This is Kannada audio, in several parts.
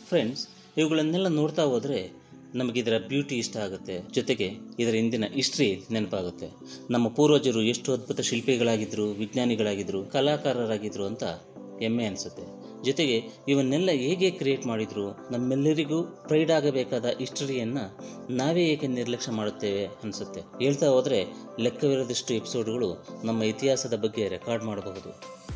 ಫ್ರೆಂಡ್ಸ್ ಇವುಗಳನ್ನೆಲ್ಲ ನೋಡ್ತಾ ಹೋದರೆ ನಮಗೆ ಇದರ ಬ್ಯೂಟಿ ಇಷ್ಟ ಆಗುತ್ತೆ ಜೊತೆಗೆ ಇದರ ಹಿಂದಿನ ಹಿಸ್ಟ್ರಿ ನೆನಪಾಗುತ್ತೆ ನಮ್ಮ ಪೂರ್ವಜರು ಎಷ್ಟು ಅದ್ಭುತ ಶಿಲ್ಪಿಗಳಾಗಿದ್ದರು ವಿಜ್ಞಾನಿಗಳಾಗಿದ್ದರು ಕಲಾಕಾರರಾಗಿದ್ದರು ಅಂತ ಹೆಮ್ಮೆ ಅನಿಸುತ್ತೆ ಜೊತೆಗೆ ಇವನ್ನೆಲ್ಲ ಹೇಗೆ ಕ್ರಿಯೇಟ್ ಮಾಡಿದ್ರು ನಮ್ಮೆಲ್ಲರಿಗೂ ಪ್ರೈಡ್ ಆಗಬೇಕಾದ ಹಿಸ್ಟರಿಯನ್ನು ನಾವೇ ಏಕೆ ನಿರ್ಲಕ್ಷ್ಯ ಮಾಡುತ್ತೇವೆ ಅನಿಸುತ್ತೆ ಹೇಳ್ತಾ ಹೋದರೆ ಲೆಕ್ಕವಿರದಷ್ಟು ಎಪಿಸೋಡ್ಗಳು ನಮ್ಮ ಇತಿಹಾಸದ ಬಗ್ಗೆ ರೆಕಾರ್ಡ್ ಮಾಡಬಹುದು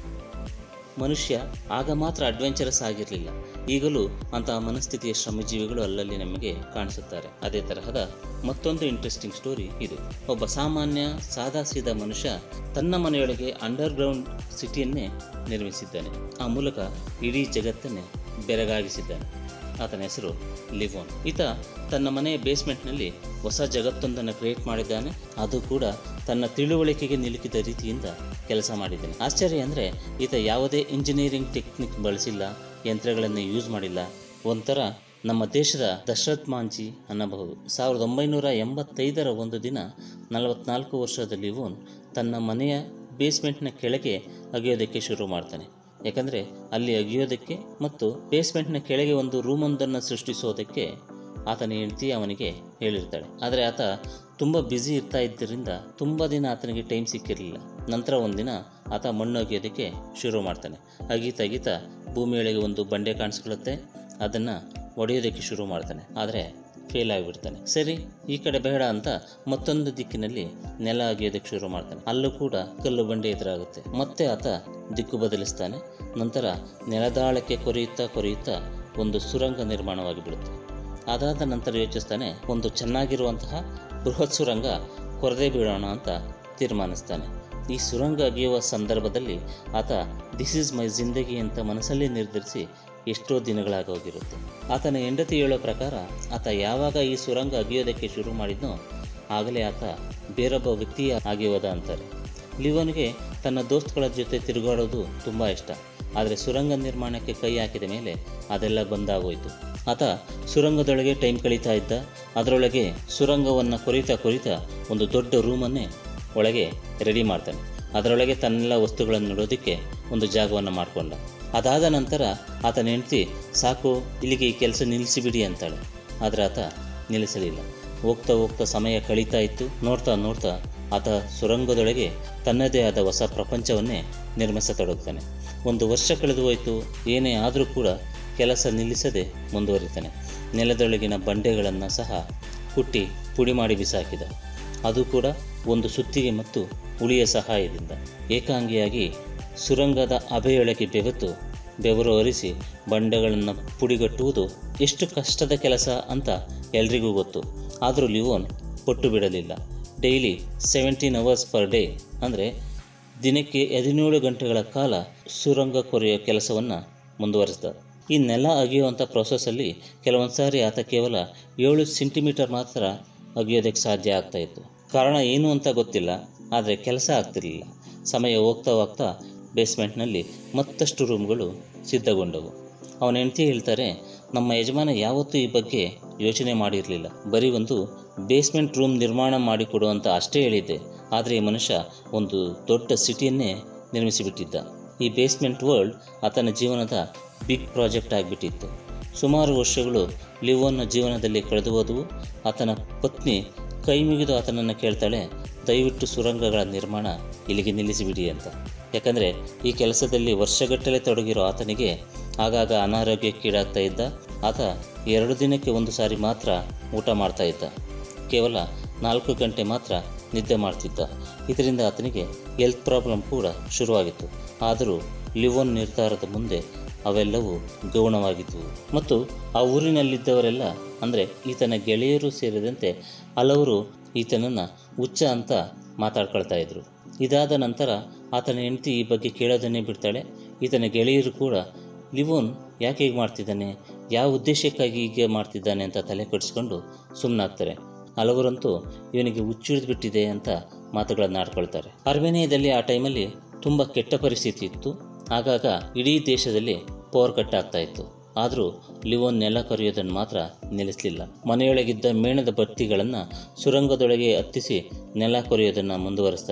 ಮನುಷ್ಯ ಆಗ ಮಾತ್ರ ಅಡ್ವೆಂಚರಸ್ ಆಗಿರಲಿಲ್ಲ ಈಗಲೂ ಅಂತಹ ಮನಸ್ಥಿತಿಯ ಶ್ರಮಜೀವಿಗಳು ಅಲ್ಲಲ್ಲಿ ನಮಗೆ ಕಾಣಿಸುತ್ತಾರೆ ಅದೇ ತರಹದ ಮತ್ತೊಂದು ಇಂಟ್ರೆಸ್ಟಿಂಗ್ ಸ್ಟೋರಿ ಇದು ಒಬ್ಬ ಸಾಮಾನ್ಯ ಸಾದಾ ಸೀದಾ ಮನುಷ್ಯ ತನ್ನ ಮನೆಯೊಳಗೆ ಅಂಡರ್ಗ್ರೌಂಡ್ ಸಿಟಿಯನ್ನೇ ನಿರ್ಮಿಸಿದ್ದಾನೆ ಆ ಮೂಲಕ ಇಡೀ ಜಗತ್ತನ್ನೇ ಬೆರಗಾಗಿಸಿದ್ದಾನೆ ಆತನ ಹೆಸರು ಲಿವೋನ್ ಈತ ತನ್ನ ಮನೆಯ ಬೇಸ್ಮೆಂಟ್ನಲ್ಲಿ ಹೊಸ ಜಗತ್ತೊಂದನ್ನು ಕ್ರಿಯೇಟ್ ಮಾಡಿದ್ದಾನೆ ಅದು ಕೂಡ ತನ್ನ ತಿಳುವಳಿಕೆಗೆ ನಿಲುಕಿದ ರೀತಿಯಿಂದ ಕೆಲಸ ಮಾಡಿದ್ದಾನೆ ಆಶ್ಚರ್ಯ ಅಂದರೆ ಈತ ಯಾವುದೇ ಇಂಜಿನಿಯರಿಂಗ್ ಟೆಕ್ನಿಕ್ ಬಳಸಿಲ್ಲ ಯಂತ್ರಗಳನ್ನು ಯೂಸ್ ಮಾಡಿಲ್ಲ ಒಂಥರ ನಮ್ಮ ದೇಶದ ದಶರಥ್ ಮಾಂಜಿ ಅನ್ನಬಹುದು ಸಾವಿರದ ಒಂಬೈನೂರ ಎಂಬತ್ತೈದರ ಒಂದು ದಿನ ನಲವತ್ನಾಲ್ಕು ವರ್ಷದ ಲಿವೋನ್ ತನ್ನ ಮನೆಯ ಬೇಸ್ಮೆಂಟ್ನ ಕೆಳಗೆ ಅಗೆಯೋದಕ್ಕೆ ಶುರು ಮಾಡ್ತಾನೆ ಯಾಕಂದರೆ ಅಲ್ಲಿ ಅಗಿಯೋದಕ್ಕೆ ಮತ್ತು ಬೇಸ್ಮೆಂಟ್ನ ಕೆಳಗೆ ಒಂದು ರೂಮೊಂದನ್ನು ಸೃಷ್ಟಿಸೋದಕ್ಕೆ ಆತನ ಹೆಂಡತಿ ಅವನಿಗೆ ಹೇಳಿರ್ತಾಳೆ ಆದರೆ ಆತ ತುಂಬ ಬ್ಯುಸಿ ಇರ್ತಾ ಇದ್ದರಿಂದ ತುಂಬ ದಿನ ಆತನಿಗೆ ಟೈಮ್ ಸಿಕ್ಕಿರಲಿಲ್ಲ ನಂತರ ಒಂದಿನ ಆತ ಮಣ್ಣು ಅಗಿಯೋದಕ್ಕೆ ಶುರು ಮಾಡ್ತಾನೆ ಅಗೀತ ಅಗೀತ ಭೂಮಿಯೊಳಗೆ ಒಂದು ಬಂಡೆ ಕಾಣಿಸ್ಕೊಳ್ಳುತ್ತೆ ಅದನ್ನು ಒಡೆಯೋದಕ್ಕೆ ಶುರು ಮಾಡ್ತಾನೆ ಆದರೆ ಫೇಲ್ ಆಗಿಬಿಡ್ತಾನೆ ಸರಿ ಈ ಕಡೆ ಬೇಡ ಅಂತ ಮತ್ತೊಂದು ದಿಕ್ಕಿನಲ್ಲಿ ನೆಲ ಅಗೆಯೋದಕ್ಕೆ ಶುರು ಮಾಡ್ತಾನೆ ಅಲ್ಲೂ ಕೂಡ ಕಲ್ಲು ಬಂಡೆ ಎದುರಾಗುತ್ತೆ ಮತ್ತೆ ಆತ ದಿಕ್ಕು ಬದಲಿಸ್ತಾನೆ ನಂತರ ನೆಲದಾಳಕ್ಕೆ ಕೊರೆಯುತ್ತಾ ಕೊರೆಯುತ್ತಾ ಒಂದು ಸುರಂಗ ನಿರ್ಮಾಣವಾಗಿ ಬಿಡುತ್ತೆ ಅದಾದ ನಂತರ ಯೋಚಿಸ್ತಾನೆ ಒಂದು ಚೆನ್ನಾಗಿರುವಂತಹ ಬೃಹತ್ ಸುರಂಗ ಕೊರದೆ ಬೀಳೋಣ ಅಂತ ತೀರ್ಮಾನಿಸ್ತಾನೆ ಈ ಸುರಂಗ ಅಗೆಯುವ ಸಂದರ್ಭದಲ್ಲಿ ಆತ ದಿಸ್ ಈಸ್ ಮೈ ಜಿಂದಗಿ ಅಂತ ಮನಸ್ಸಲ್ಲಿ ನಿರ್ಧರಿಸಿ ಎಷ್ಟೋ ದಿನಗಳಾಗೋಗಿರುತ್ತೆ ಆತನ ಹೆಂಡತಿ ಹೇಳೋ ಪ್ರಕಾರ ಆತ ಯಾವಾಗ ಈ ಸುರಂಗ ಅಗಿಯೋದಕ್ಕೆ ಶುರು ಮಾಡಿದ್ನೋ ಆಗಲೇ ಆತ ಬೇರೊಬ್ಬ ವ್ಯಕ್ತಿಯ ಆಗಿ ಹೋದ ಅಂತಾರೆ ಲಿವನ್ಗೆ ತನ್ನ ದೋಸ್ತುಗಳ ಜೊತೆ ತಿರುಗಾಡೋದು ತುಂಬ ಇಷ್ಟ ಆದರೆ ಸುರಂಗ ನಿರ್ಮಾಣಕ್ಕೆ ಕೈ ಹಾಕಿದ ಮೇಲೆ ಅದೆಲ್ಲ ಬಂದಾಗೋಯ್ತು ಆತ ಸುರಂಗದೊಳಗೆ ಟೈಮ್ ಕಳೀತಾ ಇದ್ದ ಅದರೊಳಗೆ ಸುರಂಗವನ್ನು ಕೊರಿತಾ ಕೊರಿತಾ ಒಂದು ದೊಡ್ಡ ರೂಮನ್ನೇ ಒಳಗೆ ರೆಡಿ ಮಾಡ್ತಾನೆ ಅದರೊಳಗೆ ತನ್ನೆಲ್ಲ ವಸ್ತುಗಳನ್ನು ನೋಡೋದಕ್ಕೆ ಒಂದು ಜಾಗವನ್ನು ಮಾಡಿಕೊಂಡ ಅದಾದ ನಂತರ ಆತನ ಹೆಂಡತಿ ಸಾಕು ಇಲ್ಲಿಗೆ ಈ ಕೆಲಸ ನಿಲ್ಲಿಸಿಬಿಡಿ ಅಂತಾಳೆ ಆದರೆ ಆತ ನಿಲ್ಲಿಸಲಿಲ್ಲ ಹೋಗ್ತಾ ಹೋಗ್ತಾ ಸಮಯ ಕಳೀತಾ ಇತ್ತು ನೋಡ್ತಾ ನೋಡ್ತಾ ಆತ ಸುರಂಗದೊಳಗೆ ತನ್ನದೇ ಆದ ಹೊಸ ಪ್ರಪಂಚವನ್ನೇ ನಿರ್ಮಿಸತೊಡಗ್ತಾನೆ ಒಂದು ವರ್ಷ ಕಳೆದು ಹೋಯಿತು ಏನೇ ಆದರೂ ಕೂಡ ಕೆಲಸ ನಿಲ್ಲಿಸದೆ ಮುಂದುವರಿತಾನೆ ನೆಲದೊಳಗಿನ ಬಂಡೆಗಳನ್ನು ಸಹ ಕುಟ್ಟಿ ಪುಡಿ ಮಾಡಿ ಬಿಸಾಕಿದ ಅದು ಕೂಡ ಒಂದು ಸುತ್ತಿಗೆ ಮತ್ತು ಉಳಿಯ ಸಹಾಯದಿಂದ ಏಕಾಂಗಿಯಾಗಿ ಸುರಂಗದ ಅಬೆಯೊಳಗೆ ಬೆವೆತು ಬೆವರು ಹರಿಸಿ ಬಂಡೆಗಳನ್ನು ಪುಡಿಗಟ್ಟುವುದು ಎಷ್ಟು ಕಷ್ಟದ ಕೆಲಸ ಅಂತ ಎಲ್ರಿಗೂ ಗೊತ್ತು ಆದರೂ ಲಿವೋನ್ ಪಟ್ಟು ಬಿಡಲಿಲ್ಲ daily seventeen hours per day ಅಂದರೆ ದಿನಕ್ಕೆ ಹದಿನೇಳು ಗಂಟೆಗಳ ಕಾಲ ಸುರಂಗ ಕೊರೆಯೋ ಕೆಲಸವನ್ನು ಮುಂದುವರಿಸಿದ ಈ ನೆಲ ಅಗೆಯುವಂಥ ಪ್ರೊಸೆಸ್ಸಲ್ಲಿ ಕೆಲವೊಂದು ಸಾರಿ ಆತ ಕೇವಲ ಏಳು ಸೆಂಟಿಮೀಟರ್ ಮಾತ್ರ ಅಗೆಯೋದಕ್ಕೆ ಸಾಧ್ಯ ಆಗ್ತಾಯಿತ್ತು ಕಾರಣ ಏನು ಅಂತ ಗೊತ್ತಿಲ್ಲ ಆದರೆ ಕೆಲಸ ಆಗ್ತಿರಲಿಲ್ಲ ಸಮಯ ಹೋಗ್ತಾ ಹೋಗ್ತಾ ಬೇಸ್ಮೆಂಟ್ನಲ್ಲಿ ಮತ್ತಷ್ಟು ರೂಮ್ಗಳು ಸಿದ್ಧಗೊಂಡವು ಅವನ ಹೆಂಡತಿ ಹೇಳ್ತಾರೆ ನಮ್ಮ ಯಜಮಾನ ಯಾವತ್ತೂ ಈ ಬಗ್ಗೆ ಯೋಚನೆ ಮಾಡಿರಲಿಲ್ಲ ಬರೀ ಒಂದು ಬೇಸ್ಮೆಂಟ್ ರೂಮ್ ನಿರ್ಮಾಣ ಮಾಡಿಕೊಡುವಂತ ಅಷ್ಟೇ ಹೇಳಿದ್ದೆ ಆದರೆ ಈ ಮನುಷ್ಯ ಒಂದು ದೊಡ್ಡ ಸಿಟಿಯನ್ನೇ ನಿರ್ಮಿಸಿಬಿಟ್ಟಿದ್ದ ಈ ಬೇಸ್ಮೆಂಟ್ ವರ್ಲ್ಡ್ ಆತನ ಜೀವನದ ಬಿಗ್ ಪ್ರಾಜೆಕ್ಟ್ ಆಗಿಬಿಟ್ಟಿತ್ತು ಸುಮಾರು ವರ್ಷಗಳು ಲಿವೋನ್ನ ಜೀವನದಲ್ಲಿ ಕಳೆದು ಹೋದವು ಆತನ ಪತ್ನಿ ಕೈ ಮುಗಿದು ಆತನನ್ನು ಕೇಳ್ತಾಳೆ ದಯವಿಟ್ಟು ಸುರಂಗಗಳ ನಿರ್ಮಾಣ ಇಲ್ಲಿಗೆ ನಿಲ್ಲಿಸಿಬಿಡಿ ಅಂತ ಯಾಕಂದರೆ ಈ ಕೆಲಸದಲ್ಲಿ ವರ್ಷಗಟ್ಟಲೆ ತೊಡಗಿರೋ ಆತನಿಗೆ ಆಗಾಗ ಅನಾರೋಗ್ಯಕ್ಕೀಡಾಗ್ತಾ ಇದ್ದ ಆತ ಎರಡು ದಿನಕ್ಕೆ ಒಂದು ಸಾರಿ ಮಾತ್ರ ಊಟ ಮಾಡ್ತಾ ಇದ್ದ ಕೇವಲ ನಾಲ್ಕು ಗಂಟೆ ಮಾತ್ರ ನಿದ್ದೆ ಮಾಡ್ತಿದ್ದ ಇದರಿಂದ ಆತನಿಗೆ ಹೆಲ್ತ್ ಪ್ರಾಬ್ಲಮ್ ಕೂಡ ಶುರುವಾಗಿತ್ತು ಆದರೂ ಲಿವೋನ್ ನಿರ್ಧಾರದ ಮುಂದೆ ಅವೆಲ್ಲವೂ ಗೌಣವಾಗಿದ್ದವು ಮತ್ತು ಆ ಊರಿನಲ್ಲಿದ್ದವರೆಲ್ಲ ಅಂದರೆ ಈತನ ಗೆಳೆಯರು ಸೇರಿದಂತೆ ಹಲವರು ಈತನನ್ನು ಹುಚ್ಚ ಅಂತ ಮಾತಾಡ್ಕೊಳ್ತಾ ಇದ್ರು ಇದಾದ ನಂತರ ಆತನ ಹೆಂಡತಿ ಈ ಬಗ್ಗೆ ಕೇಳೋದನ್ನೇ ಬಿಡ್ತಾಳೆ ಈತನ ಗೆಳೆಯರು ಕೂಡ ಲಿವೋನ್ ಯಾಕೆ ಹೀಗೆ ಮಾಡ್ತಿದ್ದಾನೆ ಯಾವ ಉದ್ದೇಶಕ್ಕಾಗಿ ಹೀಗೆ ಮಾಡ್ತಿದ್ದಾನೆ ಅಂತ ತಲೆ ಕೆಡಿಸ್ಕೊಂಡು ಸುಮ್ಮನಾಗ್ತಾರೆ ಹಲವರಂತೂ ಇವನಿಗೆ ಹುಚ್ಚಿಡಿದು ಬಿಟ್ಟಿದೆ ಅಂತ ಮಾತುಗಳನ್ನು ಆಡ್ಕೊಳ್ತಾರೆ ಅರ್ಮೇನಿಯಾದಲ್ಲಿ ಆ ಟೈಮಲ್ಲಿ ತುಂಬ ಕೆಟ್ಟ ಪರಿಸ್ಥಿತಿ ಇತ್ತು ಆಗಾಗ ಇಡೀ ದೇಶದಲ್ಲಿ ಪವರ್ ಕಟ್ ಆಗ್ತಾ ಇತ್ತು ಆದರೂ ಲಿವೋನ್ ನೆಲ ಕರೆಯೋದನ್ನು ಮಾತ್ರ ನಿಲ್ಲಿಸಲಿಲ್ಲ ಮನೆಯೊಳಗಿದ್ದ ಮೇಣದ ಬತ್ತಿಗಳನ್ನು ಸುರಂಗದೊಳಗೆ ಹತ್ತಿಸಿ ನೆಲ ಕೊರೆಯೋದನ್ನು ಮುಂದುವರಿಸ್ತಾನೆ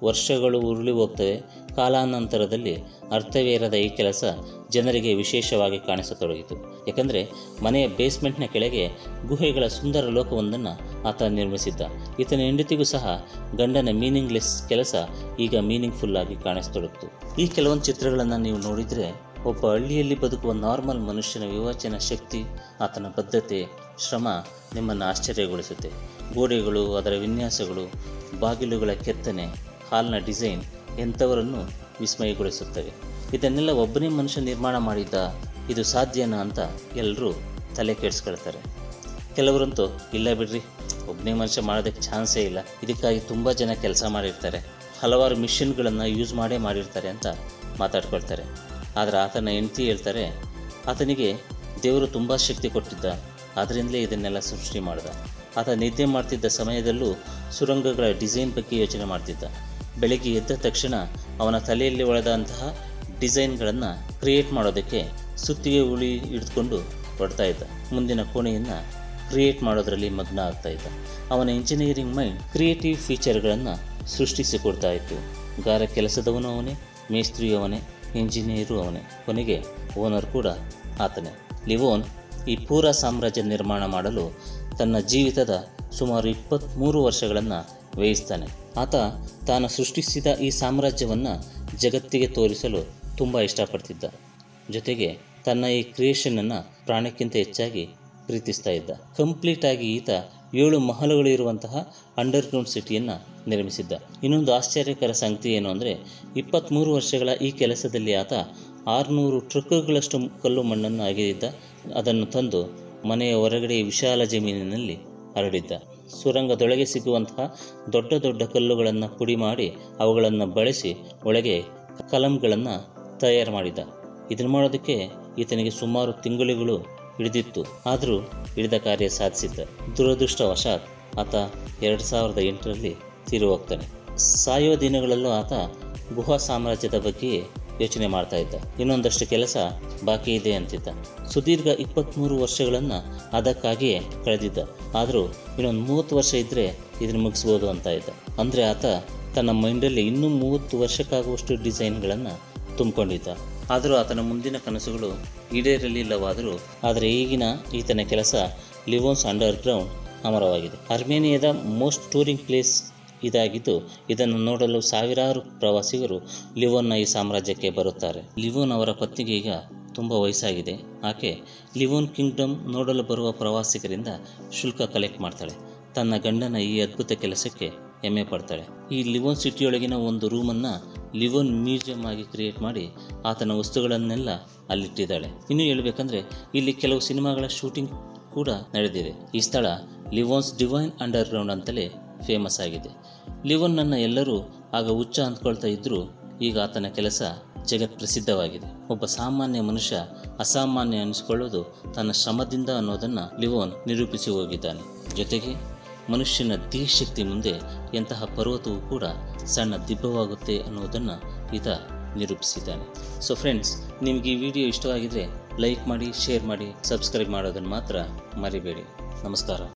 ವರ್ಷಗಳು ಉರುಳಿ ಹೋಗ್ತವೆ ಕಾಲಾನಂತರದಲ್ಲಿ ಅರ್ಥವೇ ಇರದ ಈ ಕೆಲಸ ಜನರಿಗೆ ವಿಶೇಷವಾಗಿ ಕಾಣಿಸತೊಡಗಿತು ಯಾಕಂದರೆ ಮನೆಯ ಬೇಸ್ಮೆಂಟ್ನ ಕೆಳಗೆ ಗುಹೆಗಳ ಸುಂದರ ಲೋಕವೊಂದನ್ನು ಆತ ನಿರ್ಮಿಸಿದ್ದ ಈತನ ಹೆಂಡತಿಗೂ ಸಹ ಗಂಡನ ಮೀನಿಂಗ್ಲೆಸ್ ಕೆಲಸ ಈಗ ಮೀನಿಂಗ್ಫುಲ್ ಆಗಿ ಕಾಣಿಸ್ತೊಡಗಿತು ಈ ಕೆಲವೊಂದು ಚಿತ್ರಗಳನ್ನು ನೀವು ನೋಡಿದರೆ ಒಬ್ಬ ಹಳ್ಳಿಯಲ್ಲಿ ಬದುಕುವ ನಾರ್ಮಲ್ ಮನುಷ್ಯನ ವಿವೇಚನ ಶಕ್ತಿ ಆತನ ಬದ್ಧತೆ ಶ್ರಮ ನಿಮ್ಮನ್ನು ಆಶ್ಚರ್ಯಗೊಳಿಸುತ್ತೆ ಗೋಡೆಗಳು ಅದರ ವಿನ್ಯಾಸಗಳು ಬಾಗಿಲುಗಳ ಕೆತ್ತನೆ ಹಾಲ್ನ ಡಿಸೈನ್ ಎಂಥವರನ್ನು ವಿಸ್ಮಯಗೊಳಿಸುತ್ತವೆ ಇದನ್ನೆಲ್ಲ ಒಬ್ಬನೇ ಮನುಷ್ಯ ನಿರ್ಮಾಣ ಮಾಡಿದ್ದ ಇದು ಸಾಧ್ಯನಾ ಅಂತ ಎಲ್ಲರೂ ತಲೆ ಕೆಡಿಸ್ಕೊಳ್ತಾರೆ ಕೆಲವರಂತೂ ಇಲ್ಲ ಬಿಡ್ರಿ ಒಬ್ಬನೇ ಮನುಷ್ಯ ಮಾಡೋದಕ್ಕೆ ಚಾನ್ಸೇ ಇಲ್ಲ ಇದಕ್ಕಾಗಿ ತುಂಬ ಜನ ಕೆಲಸ ಮಾಡಿರ್ತಾರೆ ಹಲವಾರು ಮಿಷಿನ್ಗಳನ್ನು ಯೂಸ್ ಮಾಡೇ ಮಾಡಿರ್ತಾರೆ ಅಂತ ಮಾತಾಡ್ಕೊಳ್ತಾರೆ ಆದರೆ ಆತನ ಹೆಂಡತಿ ಹೇಳ್ತಾರೆ ಆತನಿಗೆ ದೇವರು ತುಂಬ ಶಕ್ತಿ ಕೊಟ್ಟಿದ್ದ ಅದರಿಂದಲೇ ಇದನ್ನೆಲ್ಲ ಸೃಷ್ಟಿ ಮಾಡ್ದ ಆತ ನಿದ್ದೆ ಮಾಡ್ತಿದ್ದ ಸಮಯದಲ್ಲೂ ಸುರಂಗಗಳ ಡಿಸೈನ್ ಬಗ್ಗೆ ಯೋಚನೆ ಮಾಡ್ತಿದ್ದ ಬೆಳಗ್ಗೆ ಎದ್ದ ತಕ್ಷಣ ಅವನ ತಲೆಯಲ್ಲಿ ಒಳೆದಂತಹ ಡಿಸೈನ್ಗಳನ್ನು ಕ್ರಿಯೇಟ್ ಮಾಡೋದಕ್ಕೆ ಸುತ್ತಿಗೆ ಉಳಿ ಹಿಡಿದುಕೊಂಡು ಹೊಡ್ತಾ ಇದ್ದ ಮುಂದಿನ ಕೋಣೆಯನ್ನು ಕ್ರಿಯೇಟ್ ಮಾಡೋದರಲ್ಲಿ ಮಗ್ನ ಆಗ್ತಾ ಇದ್ದ ಅವನ ಇಂಜಿನಿಯರಿಂಗ್ ಮೈಂಡ್ ಕ್ರಿಯೇಟಿವ್ ಫೀಚರ್ಗಳನ್ನು ಸೃಷ್ಟಿಸಿಕೊಡ್ತಾ ಇತ್ತು ಗಾರ ಕೆಲಸದವನು ಅವನೇ ಮೇಸ್ತ್ರಿಯು ಅವನೇ ಇಂಜಿನಿಯರು ಅವನೇ ಕೊನೆಗೆ ಓನರ್ ಕೂಡ ಆತನೇ ಲಿವೋನ್ ಈ ಪೂರ ಸಾಮ್ರಾಜ್ಯ ನಿರ್ಮಾಣ ಮಾಡಲು ತನ್ನ ಜೀವಿತದ ಸುಮಾರು ಇಪ್ಪತ್ತ್ಮೂರು ವರ್ಷಗಳನ್ನು ವ್ಯಯಿಸ್ತಾನೆ ಆತ ತಾನು ಸೃಷ್ಟಿಸಿದ ಈ ಸಾಮ್ರಾಜ್ಯವನ್ನು ಜಗತ್ತಿಗೆ ತೋರಿಸಲು ತುಂಬ ಇಷ್ಟಪಡ್ತಿದ್ದ ಜೊತೆಗೆ ತನ್ನ ಈ ಕ್ರಿಯೇಷನನ್ನು ಪ್ರಾಣಕ್ಕಿಂತ ಹೆಚ್ಚಾಗಿ ಪ್ರೀತಿಸ್ತಾ ಇದ್ದ ಕಂಪ್ಲೀಟ್ ಆಗಿ ಈತ ಏಳು ಮಹಲುಗಳು ಇರುವಂತಹ ಅಂಡರ್ಗ್ರೌಂಡ್ ಸಿಟಿಯನ್ನು ನಿರ್ಮಿಸಿದ್ದ ಇನ್ನೊಂದು ಆಶ್ಚರ್ಯಕರ ಸಂಗತಿ ಏನು ಅಂದರೆ ಇಪ್ಪತ್ತ್ಮೂರು ವರ್ಷಗಳ ಈ ಕೆಲಸದಲ್ಲಿ ಆತ ಆರುನೂರು ಟ್ರಕ್ಕುಗಳಷ್ಟು ಕಲ್ಲು ಮಣ್ಣನ್ನು ಅಗೆದಿದ್ದ ಅದನ್ನು ತಂದು ಮನೆಯ ಹೊರಗಡೆ ವಿಶಾಲ ಜಮೀನಿನಲ್ಲಿ ಹರಡಿದ್ದ ಸುರಂಗದೊಳಗೆ ಸಿಗುವಂತಹ ದೊಡ್ಡ ದೊಡ್ಡ ಕಲ್ಲುಗಳನ್ನು ಪುಡಿ ಮಾಡಿ ಅವುಗಳನ್ನು ಬಳಸಿ ಒಳಗೆ ಕಲಂಗಳನ್ನು ತಯಾರು ಮಾಡಿದ್ದ ಇದನ್ನು ಮಾಡೋದಕ್ಕೆ ಈತನಿಗೆ ಸುಮಾರು ತಿಂಗಳುಗಳು ಹಿಡಿದಿತ್ತು ಆದರೂ ಹಿಡಿದ ಕಾರ್ಯ ಸಾಧಿಸಿದ್ದ ದುರದೃಷ್ಟವಶಾತ್ ಆತ ಎರಡು ಸಾವಿರದ ಎಂಟರಲ್ಲಿ ತೀರಿ ಹೋಗ್ತಾನೆ ಸಾಯೋ ದಿನಗಳಲ್ಲೂ ಆತ ಗುಹಾ ಸಾಮ್ರಾಜ್ಯದ ಬಗ್ಗೆ ಯೋಚನೆ ಮಾಡ್ತಾ ಇದ್ದ ಇನ್ನೊಂದಷ್ಟು ಕೆಲಸ ಬಾಕಿ ಇದೆ ಅಂತಿದ್ದ ಸುದೀರ್ಘ ಇಪ್ಪತ್ತ್ಮೂರು ವರ್ಷಗಳನ್ನು ಅದಕ್ಕಾಗಿಯೇ ಕಳೆದಿದ್ದ ಆದರೂ ಇನ್ನೊಂದು ಮೂವತ್ತು ವರ್ಷ ಇದ್ದರೆ ಇದನ್ನು ಮುಗಿಸ್ಬೋದು ಅಂತ ಇದ್ದ ಅಂದರೆ ಆತ ತನ್ನ ಮೈಂಡಲ್ಲಿ ಇನ್ನೂ ಮೂವತ್ತು ವರ್ಷಕ್ಕಾಗುವಷ್ಟು ಡಿಸೈನ್ಗಳನ್ನು ತುಂಬಿಕೊಂಡಿದ್ದ ಆದರೂ ಆತನ ಮುಂದಿನ ಕನಸುಗಳು ಈಡೇರಲಿಲ್ಲವಾದರೂ ಆದರೆ ಈಗಿನ ಈತನ ಕೆಲಸ ಲಿವೋನ್ಸ್ ಅಂಡರ್ ಗ್ರೌಂಡ್ ಅಮರವಾಗಿದೆ ಅರ್ಮೇನಿಯಾದ ಮೋಸ್ಟ್ ಟೂರಿಂಗ್ ಪ್ಲೇಸ್ ಇದಾಗಿದ್ದು ಇದನ್ನು ನೋಡಲು ಸಾವಿರಾರು ಪ್ರವಾಸಿಗರು ಲಿವೋನ್ನ ಈ ಸಾಮ್ರಾಜ್ಯಕ್ಕೆ ಬರುತ್ತಾರೆ ಲಿವೋನ್ ಅವರ ಪತ್ನಿಗೆ ಈಗ ತುಂಬ ವಯಸ್ಸಾಗಿದೆ ಆಕೆ ಲಿವೋನ್ ಕಿಂಗ್ಡಮ್ ನೋಡಲು ಬರುವ ಪ್ರವಾಸಿಗರಿಂದ ಶುಲ್ಕ ಕಲೆಕ್ಟ್ ಮಾಡ್ತಾಳೆ ತನ್ನ ಗಂಡನ ಈ ಅದ್ಭುತ ಕೆಲಸಕ್ಕೆ ಹೆಮ್ಮೆ ಪಡ್ತಾಳೆ ಈ ಲಿವೋನ್ ಸಿಟಿಯೊಳಗಿನ ಒಂದು ರೂಮನ್ನು ಲಿವೋನ್ ಮ್ಯೂಸಿಯಂ ಆಗಿ ಕ್ರಿಯೇಟ್ ಮಾಡಿ ಆತನ ವಸ್ತುಗಳನ್ನೆಲ್ಲ ಅಲ್ಲಿಟ್ಟಿದ್ದಾಳೆ ಇನ್ನು ಹೇಳ್ಬೇಕಂದ್ರೆ ಇಲ್ಲಿ ಕೆಲವು ಸಿನಿಮಾಗಳ ಶೂಟಿಂಗ್ ಕೂಡ ನಡೆದಿದೆ ಈ ಸ್ಥಳ ಲಿವೋನ್ಸ್ ಡಿವೈನ್ ಅಂಡರ್ ಗ್ರೌಂಡ್ ಅಂತಲೇ ಫೇಮಸ್ ಆಗಿದೆ ಲಿವೋನ್ನನ್ನು ಎಲ್ಲರೂ ಆಗ ಹುಚ್ಚ ಅಂದ್ಕೊಳ್ತಾ ಇದ್ದರೂ ಈಗ ಆತನ ಕೆಲಸ ಜಗತ್ ಪ್ರಸಿದ್ಧವಾಗಿದೆ ಒಬ್ಬ ಸಾಮಾನ್ಯ ಮನುಷ್ಯ ಅಸಾಮಾನ್ಯ ಅನಿಸಿಕೊಳ್ಳೋದು ತನ್ನ ಶ್ರಮದಿಂದ ಅನ್ನೋದನ್ನು ಲಿವೋನ್ ನಿರೂಪಿಸಿ ಹೋಗಿದ್ದಾನೆ ಜೊತೆಗೆ ಮನುಷ್ಯನ ಧೀಶಕ್ತಿ ಮುಂದೆ ಎಂತಹ ಪರ್ವತವೂ ಕೂಡ ಸಣ್ಣ ದಿಬ್ಬವಾಗುತ್ತೆ ಅನ್ನೋದನ್ನು ಈತ ನಿರೂಪಿಸಿದ್ದಾನೆ ಸೊ ಫ್ರೆಂಡ್ಸ್ ನಿಮಗೆ ಈ ವಿಡಿಯೋ ಇಷ್ಟವಾಗಿದ್ದರೆ ಲೈಕ್ ಮಾಡಿ ಶೇರ್ ಮಾಡಿ ಸಬ್ಸ್ಕ್ರೈಬ್ ಮಾಡೋದನ್ನು ಮಾತ್ರ ಮರಿಬೇಡಿ ನಮಸ್ಕಾರ